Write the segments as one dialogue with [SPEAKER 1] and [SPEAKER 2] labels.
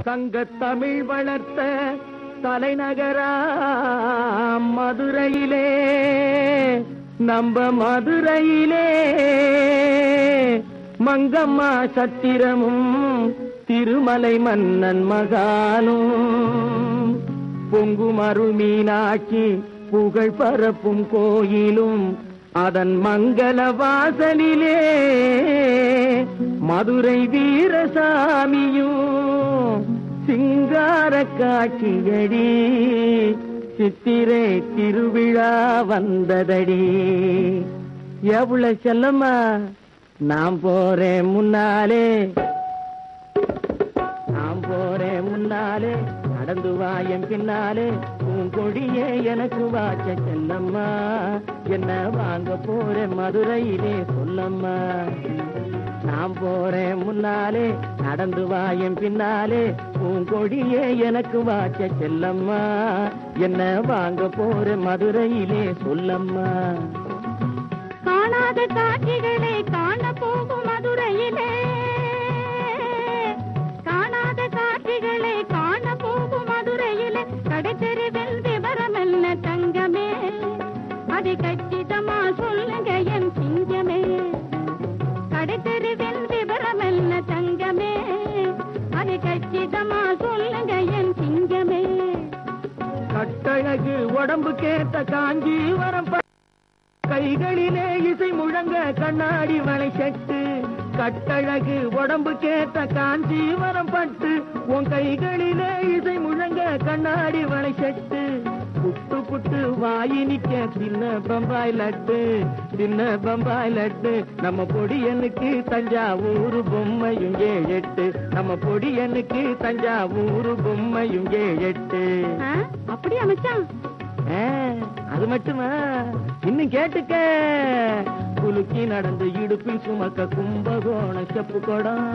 [SPEAKER 1] சங்க தமிழ் வளர்த்த தலைநகரா மதுரையிலே நம்ப மதுரையிலே மங்கம்மா சத்திரமும் திருமலை மன்னன் மகாலும் பொங்கும் அருள் மீனாட்சி புகழ் பரப்பும் கோயிலும் அதன் மங்கள வாசலிலே மதுரை வீரசாமியும் சிங்கார காட்சியடி சித்திரை திருவிழா வந்ததடி எவ்வளவு செல்லம்மா நான் போறேன் முன்னாலே நான் போறேன் முன்னாலே நடந்து வா என் பின்னாலே உன் கொடியே எனக்கு வாச்ச செல்லம்மா என்ன வாங்க போறேன் மதுரையிலே சொல்லம்மா நான் போறேன் முன்னாலே நடந்து வா என் பின்னாலே உன் கொடியே எனக்கு வாச்ச செல்லம்மா என்ன வாங்க போறேன் மதுரையிலே சொல்லம்மா
[SPEAKER 2] காணாத காட்சிகளை காண போகும் மதுரையிலே காணாத காட்சிகளை காண போகும் மதுரையிலே கடைத்தெருவில் விவரம் என்ன தங்கமே அதை கச்சிதமா சொல்லுங்க என் சிங்கமே கடைத்தெருவில் விவரம் என்ன தங்கமே அதை கச்சிதமா சொல்லுங்க என் சிங்கமே
[SPEAKER 1] கட்டழகு உடம்பு கேட்ட காஞ்சிவரம் ப- கைகளிலே இசை முழங்க கண்ணாடி வளை செட்டு கட்டழகு உடம்பு கேட்ட காஞ்சிவரம் பட்டு உன் கைகளிலே இசை முழங்க கண்ணாடி வளை செட்டு புட்டு புட்டு வாயி நிக்க சின்ன பம்பாய் லட்டு சின்ன பம்பாய் லட்டு நம்ம பொடியனுக்கு தஞ்சாவூர் பொம்மையும் ஏழெட்டு நம்ம பொடியனுக்கு தஞ்சாவூர் பொம்மையும் ஏழெட்டு
[SPEAKER 2] ஆ, அப்படியா மச்சான்
[SPEAKER 1] ஆ, அது மட்டுமா இன்னும் கேட்டுக்க குலுக்கி நடந்து இடுப்பில் சுமக்க கும்பகோண செப்பு கொடம்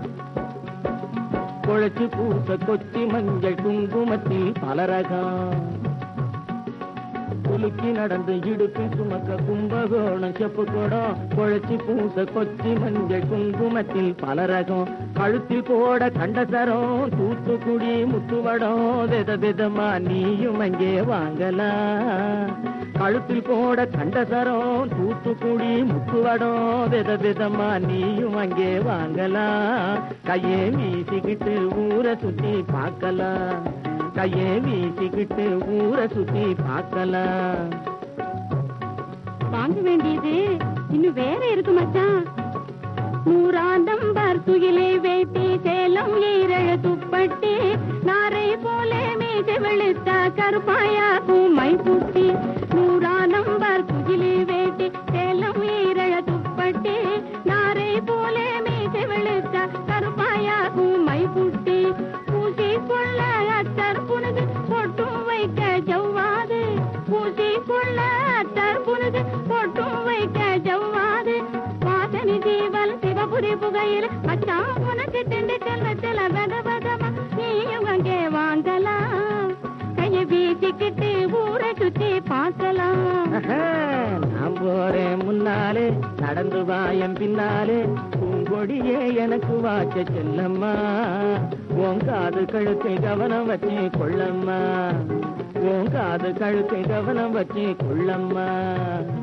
[SPEAKER 1] குழைச்சு பூச கொச்சி மஞ்சள் குங்குமத்தில் பலரகம் குலுக்கி நடந்து இடுப்பில் சுமக்க கும்பகோணம் செப்பு கொடம் குழைச்சி பூச கொச்சி மஞ்சள் குங்குமத்தில் பலரகம் கழுத்தில் போட கண்டசரம் தூத்துக்குடி முத்துவடம் வித விதமா நீயும் அங்கே வாங்கலாம் கழுத்தில் போட கண்டசரம் தூத்துக்குடி முத்துவடம் வித விதமா நீயும் அங்கே வாங்கலாம் கையே வீசிக்கிட்டு ஊரை சுத்தி பார்க்கலாம் கையே வீசிக்கிட்டு ஊரை சுத்தி பார்க்கலாம்
[SPEAKER 2] வாங்க வேண்டியது இன்னும் வேற இருக்கு மச்சான் நூறாந்தம்பர் துகிலை வேட்டி சேலம் ஈரழ துப்பட்டி நாரை போல மீது வெளுத்த கருப்பாயா பூமை பூட்டி நூறாந்தம்பர் துகிலை வேட்டி சேலம் ஈரழ துப்பட்டி நாரை போல மீது வெளுத்த கருப்பாயா பூமை பூட்டி பூசி கொள்ள அத்தர் புனுகு பொட்டும் வைக்க ஜவ்வாது பூசி கொள்ள அத்தர் புனுகு பொட்டும் வைக்க ஜவ்வாது வாசனி ஜீவல் சிவபுரி புகையில் மச்சான் உனக்கு திண்டுக்கல் வெத்தல வெத வெதமா நீயும் அங்கே வாங்கலாம் கையை வீசிக்கிட்டு ஊரை சுத்தி பார்க்கலாம்
[SPEAKER 1] நான் போறேன் முன்னாலே நடந்து வா என் பின்னாலே பூங்கொடியே எனக்கு வாச்ச செல்லம்மா உன் காது கழுத்தை கவனம் வச்சு கொள்ளம்மா உன் காது கழுத்தை கவனம் வச்சு கொள்ளம்மா